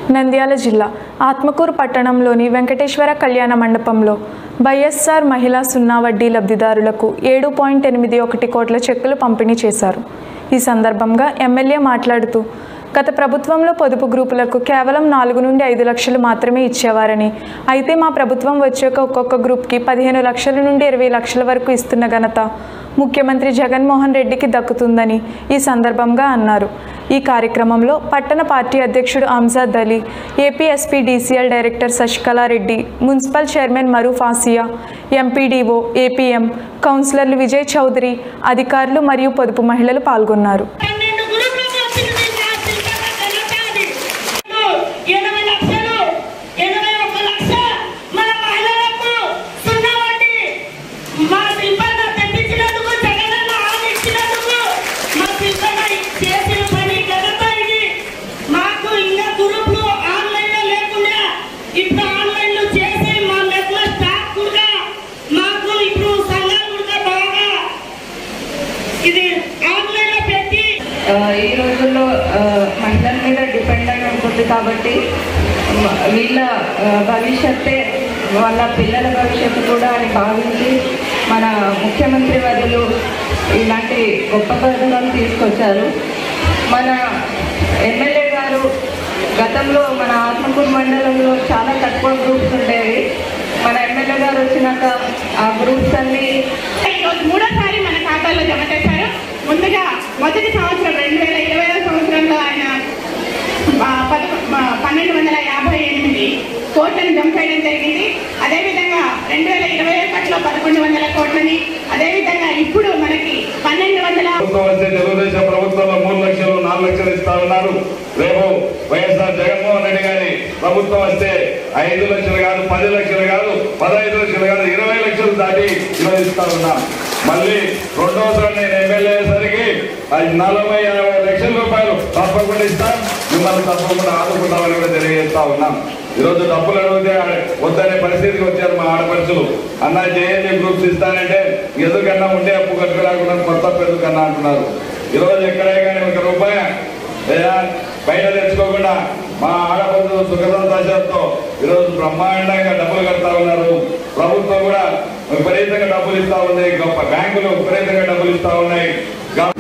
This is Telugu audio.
నంద్యాల జిల్లా ఆత్మకూరు పట్టణంలోని వెంకటేశ్వర కళ్యాణ మండపంలో వైఎస్ఆర్ మహిళా సున్నా వడ్డీ లబ్ధిదారులకు ఏడు పాయింట్ ఎనిమిది ఒకటి కోట్ల చెక్కులు పంపిణీ చేశారు ఈ సందర్భంగా ఎమ్మెల్యే మాట్లాడుతూ గత ప్రభుత్వంలో పొదుపు గ్రూపులకు కేవలం నాలుగు నుండి ఐదు లక్షలు మాత్రమే ఇచ్చేవారని అయితే మా ప్రభుత్వం వచ్చాక ఒక్కొక్క గ్రూప్కి పదిహేను లక్షల నుండి ఇరవై లక్షల వరకు ఇస్తున్న ఘనత ముఖ్యమంత్రి జగన్మోహన్ రెడ్డికి దక్కుతుందని ఈ సందర్భంగా అన్నారు ఈ కార్యక్రమంలో పట్టణ పార్టీ అధ్యక్షుడు Amjad Ali APSP DCL director Sasikala Reddy municipal chairman Maroof Asiya MPDO APM కౌన్సిలర్లు విజయ్ చౌదరి అధికారులు మరియు పొదుపు మహిళలు పాల్గొన్నారు పన్నెండు గ్రూపులకు వచ్చింది ఆ శిల్పక ఘనత అది. ఎనభై లక్షలు ఎనభై ఒక్క లక్ష మన మహిళలకు సున్నా వడ్డీ మా శిల్పన తెప్పించినందుకు జగనన్న హామీ ఇచ్చినందుకు మా శిల్పన చేసిన పని ఘనత ఇది మాకు ఇంకా గ్రూపులు ఆన్లైన్ లో లేకుండా ఇప్పుడు ఆన్లైన్ లో చేసి మా మెట్ల స్టాక్ కూడా మాకు ఇప్పుడు సంఘాలు కూడా బాగా ఇది ఆన్లైన్ లో పెట్టి ఆ, ఈ రోజుల్లో ఆ, మహిళల మీద డిపెండ్ అయి ఉంటుంది కాబట్టి మ- వీళ్ళ ఆ, భవిష్యత్తే వాళ్ళ పిల్లల భవిష్యత్తు కూడా అని భావించి మన ముఖ్యమంత్రి వర్యులు ఇలాంటి గొప్ప పథకాలు తీసుకొచ్చారు మన ఎమ్మెల్యే గారు గతంలో మన ఆత్మకూరు మండలంలో చాలా తక్కువ గ్రూప్స్ ఉండేవి మన ఎమ్మెల్యే గారు వచ్చినాక ఆ గ్రూప్స్ అన్నీ ఈరోజు మూడోసారి మన ఖాతాలో జమ చేశారు ముందుగా మొదటి సంవత్సరం రెండు వేల ఇరవై సంవత్సరంలో ఆయన ఆ, పదకొ- ఆ, పన్నెండు వందల యాభై ఎనిమిది కోట్లను జమ చేయడం జరిగింది అదేవిధంగా రెండు వేల ఇరవై ఒకటిలో పదకొండు వందల కోట్లని అదేవిధంగా ఇప్పుడు మనకి పన్నెండు వందల ప్రభుత్వం వస్తే తెలుగుదేశం ప్రభుత్వంలో మూడు లక్షలు నాలుగు లక్షలు ఇస్తా ఉన్నారు రేపు వైఎస్ఆర్ జగన్మోహన్ రెడ్డి గారి ప్రభుత్వం వస్తే ఐదు లక్షలు కాదు పది లక్షలు కాదు పదహైదు లక్షలు కాదు ఇరవై లక్షలు దాటి ఈరోజు ఇస్తా ఉన్నాం మళ్ళీ రెండోసారి నేను ఎమ్మెల్యే అయ్యేసరికి అది నలభై యాభై లక్షల రూపాయలు తప్పకుండా ఇస్తాం మిమ్మల్ని తప్పకుండా ఆదుకుంటామని కూడా తెలియజేస్తా ఉన్నాం ఈరోజు డబ్బులు అడిగితే వద్దనే పరిస్థితికి వచ్చారు మా ఆడపడుచులు అన్న జేఎన్జీ గ్రూప్స్ ఇస్తానంటే ఎందుకన్నా ఉండే అప్పు కట్టుకురాకుండా కొత్త పెద్దకన్నా అంటున్నారు ఈరోజు ఎక్కడే కానీ ఒక రూపాయి లేదా బయట తెచ్చుకోకుండా మా ఆడపడుచులు సుఖ సంతోషాలతో ఈరోజు బ్రహ్మాండంగా డబ్బులు కడతా ఉన్నారు ప్రభుత్వం కూడా విపరీతంగా డబ్బులు ఇస్తా ఉంది గొప్ప బ్యాంకులు విపరీతంగా డబ్బులు ఇస్తా ఉన్నాయి